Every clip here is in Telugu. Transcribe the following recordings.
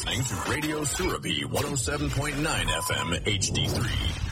listening to Radio Surabhi 107.9 FM HD3.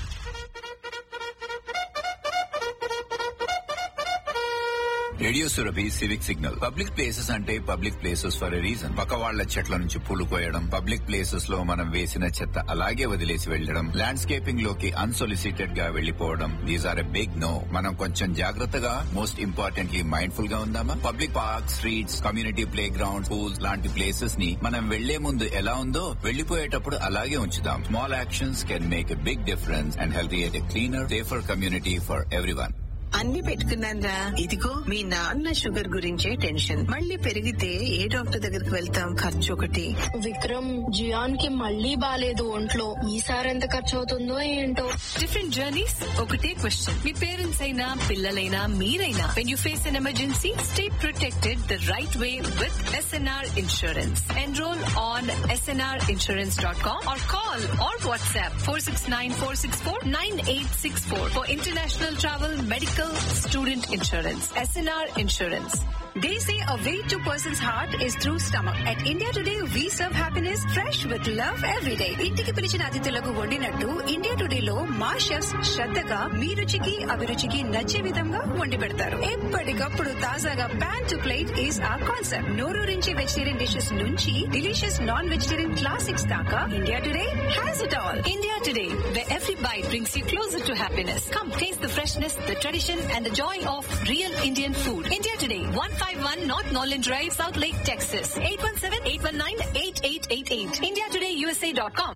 Radio Surabhi civic signal public places అంటే public places for a reason పక్క వాళ్ల చెట్ల నుంచి పూలు కోయడం పబ్లిక్ ప్లేసెస్ లో మనం వేసిన చెత్త అలాగే వదిలేసి వెళ్లడం ల్యాండ్స్కేపింగ్ లోకి అన్సొలిసిటెడ్ గా వెళ్లిపోవడం these are a big no మనం కొంచెం జాగ్రత్తగా మోస్ట్ ఇంపార్టెంట్లీ మైండ్ఫుల్ గా ఉందామా public park streets community playground schools లాంటి ప్లేసెస్ ని మనం వెళ్లే ముందు ఎలా ఉందో వెళ్లిపోయేటప్పుడు అలాగే ఉంచుదాం small actions can make a big difference and healthy at a cleaner safer community for everyone అన్ని పెట్టుకున్నారా ఇదిగో మీ నాన్న షుగర్ గురించే టెన్షన్ మళ్ళీ పెరిగితే ఏ డాక్టర్ దగ్గరికి వెళ్తాం ఖర్చు ఒకటి విక్రమ్ జియాన్ కి మళ్ళీ బాలేదు ఒంట్లో ఈసారి ఎంత ఖర్చు అవుతుందో ఏంటో డిఫరెంట్ జర్నీస్ ఒకటే క్వశ్చన్ మీ పేరెంట్స్ అయినా పిల్లలైనా మీరైనా when you face an emergency stay protected the right way with SNR insurance enrol on SNR insurance dot com or call or WhatsApp four six nine four six four nine eight six four for international travel medical student insurance SNR insurance They say a way to person's heart is through stomach. At India Today, we serve happiness fresh with love every day. ఇంటికి పిలిచిన అతిథులకు వండినట్టు ఇండియా టుడే లో మా షెఫ్స్ శ్రద్ధగా మీ రుచికి అభిరుచికి నచ్చే విధంగా వండి పెడతారు ఎప్పటికప్పుడు తాజాగా pan to plate is a concept నోరూరించి వెజిటేరియన్ డిషెస్ నుంచి డిలీషియస్ నాన్ వెజిటేరియన్ క్లాసిక్స్ దాకా India Today has it all India Today, where every bite brings you closer to happiness. Come taste the freshness, the tradition, and the joy of real Indian food. India Today, 151 North Norland Drive, South Lake, Texas. 817-819-8888. IndiaTodayUSA.com.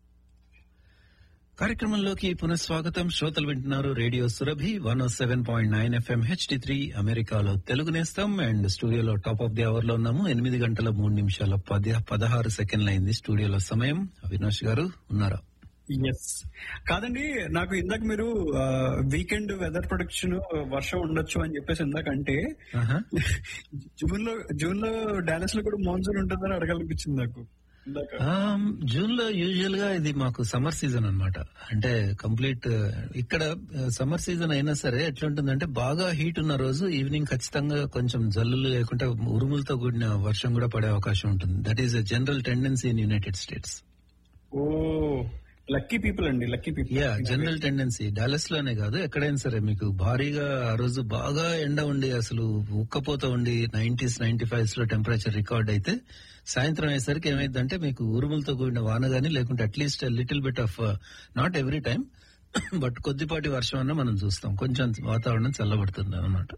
కార్యక్రమంలోకి పునఃస్వాగతం శ్రోతలు వింటున్నారు radio Surabhi one seven point nine FM HD three అమెరికాలో తెలుగు నేస్తాం అండ్ స్టూడియోలో టాప్ ఆఫ్ ది అవర్ లో ఉన్నాము ఎనిమిది గంటల మూడు నిమిషాల పది పదహారు సెకండ్లు అయింది స్టూడియోలో సమయం అవినాష్ గారు ఉన్నారా ఎస్ కాదండి నాకు ఇందాక మీరు వీకెండ్ వెదర్ ప్రొడక్షన్ వర్షం ఉండొచ్చు అని చెప్పేసి ఇందాక అంటే ఆహా. జూన్ లో జూన్ లో డాలస్ లో కూడా మాన్సూన్ ఉంటుందని అడగాలనిపించింది నాకు ఇందాక ఆమ్, జూన్ లో యూజువల్ గా ఇది మాకు సమ్మర్ సీజన్ అన్నమాట అంటే కంప్లీట్ ఇక్కడ సమ్మర్ సీజన్ అయినా సరే ఎట్లుంటుందంటే బాగా హీట్ ఉన్న రోజు ఈవినింగ్ ఖచ్చితంగా కొంచెం జల్లులు లేకుంటే ఉరుములతో కూడిన వర్షం కూడా పడే అవకాశం ఉంటుంది that is a general tendency in United States oh lucky people అండి lucky people yeah general tendency Dallas లోనే కాదు ఎక్కడైనా సరే మీకు భారీగా ఆ రోజు బాగా ఎండ ఉండి అసలు ఉక్కపోత ఉండి నైన్టీస్ నైన్టీ ఫైవ్స్ లో టెంపరేచర్ రికార్డ్ అయితే సాయంత్రం అయ్యేసరికి ఏమైందంటే మీకు ఉరుములతో కూడిన వాన గానీ లేకుంటే at least little bit of not every time but కొద్దిపాటి వర్షం అన్న మనం చూస్తాం కొంచెం వాతావరణం చల్లబడుతుంది అనమాట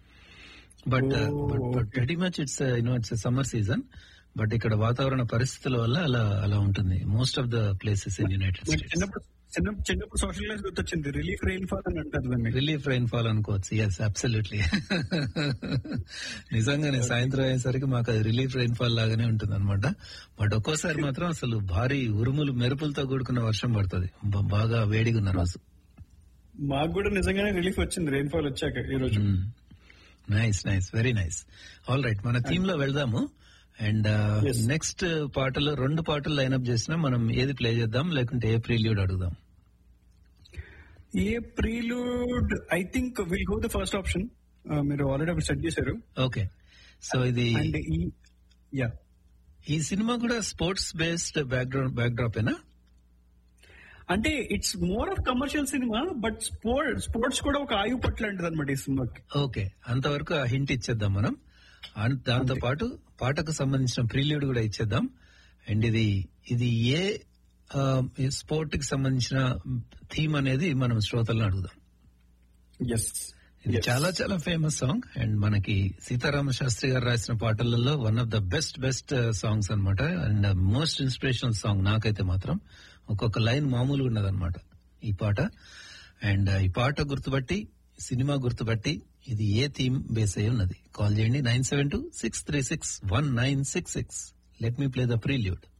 but but very much it's you know it's summer season but ఇక్కడ వాతావరణ పరిస్థితుల వల్ల అలా అలా ఉంటుంది most of the places in United States చిన్నప్పుడు చిన్న చిన్నప్పుడు సోషల్ క్లాస్ గుర్తొచ్చింది రిలీఫ్ రెయిన్ ఫాల్ అని అంటారు దాన్ని రిలీఫ్ రైన్ ఫాల్ అనుకోవచ్చు ఎస్ అబ్సల్యూట్లీ నిజంగానే సాయంత్రం అయ్యేసరికి మాకు అది రిలీఫ్ రైన్ ఫాల్ లాగానే ఉంటుంది అనమాట బట్ ఒక్కోసారి మాత్రం అసలు భారీ ఉరుములు మెరుపులతో కూడుకున్న వర్షం పడుతుంది బ- బాగా వేడిగా ఉన్న రోజు మాకు కూడా నిజంగానే రిలీఫ్ వచ్చింది రెయిన్ ఫాల్ వచ్చాక ఈ రోజు nice nice very nice all right మన థీమ్ లో వెళ్దాము అండ్ Yes. నెక్స్ట్ పాటలు రెండు పాటలు లైన్అప్ చేసినా మనం ఏది ప్లే చేద్దాం లేకుంటే ఏ ప్రీల్యూడ్ అడుగుదాం a prelude I think will go the first option మీరు ఆల్రెడీ అప్పుడు సెట్ చేశారు ఓకే సో ఇది అండ్ ఈ యా ఈ సినిమా కూడా స్పోర్ట్స్ బేస్డ్ బ్యాక్గ్రౌండ్ బ్యాక్డ్రాప్ ఏనా అంటే ఇట్స్ మోర్ ఆఫ్ కమర్షియల్ సినిమా బట్ స్పోర్ట్ స్పోర్ట్స్ కూడా ఒక ఆయువు పట్ల లాంటిది అనమాట ఈ సినిమాకి ఓకే అంతవరకు ఆ హింట్ ఇచ్చేద్దాం మనం అన్- దాంతో పాటు పాటకు సంబంధించిన ప్రీల్యూడ్ కూడా ఇచ్చేద్దాం అండ్ ఇది ఇది ఏ స్పోర్ట్ కి సంబంధించిన థీమ్ అనేది మనం శ్రోతలను అడుగుదాం ఎస్ ఇది చాలా చాలా ఫేమస్ సాంగ్ అండ్ మనకి సీతారామ శాస్త్రి గారు రాసిన పాటలలో one of the best best songs అన్నమాట అండ్ మోస్ట్ ఇన్స్పిరేషనల్ సాంగ్ నాకైతే మాత్రం ఒక్కొక్క లైన్ మామూలుగా ఉన్నదన్నమాట ఈ పాట అండ్ ఈ పాట గుర్తుపట్టి సినిమా గుర్తుపట్టి ఇది ఏ థీమ్ బేస్ అయి ఉన్నది కాల్ చేయండి nine seven two six three six one nine six six let me play the prelude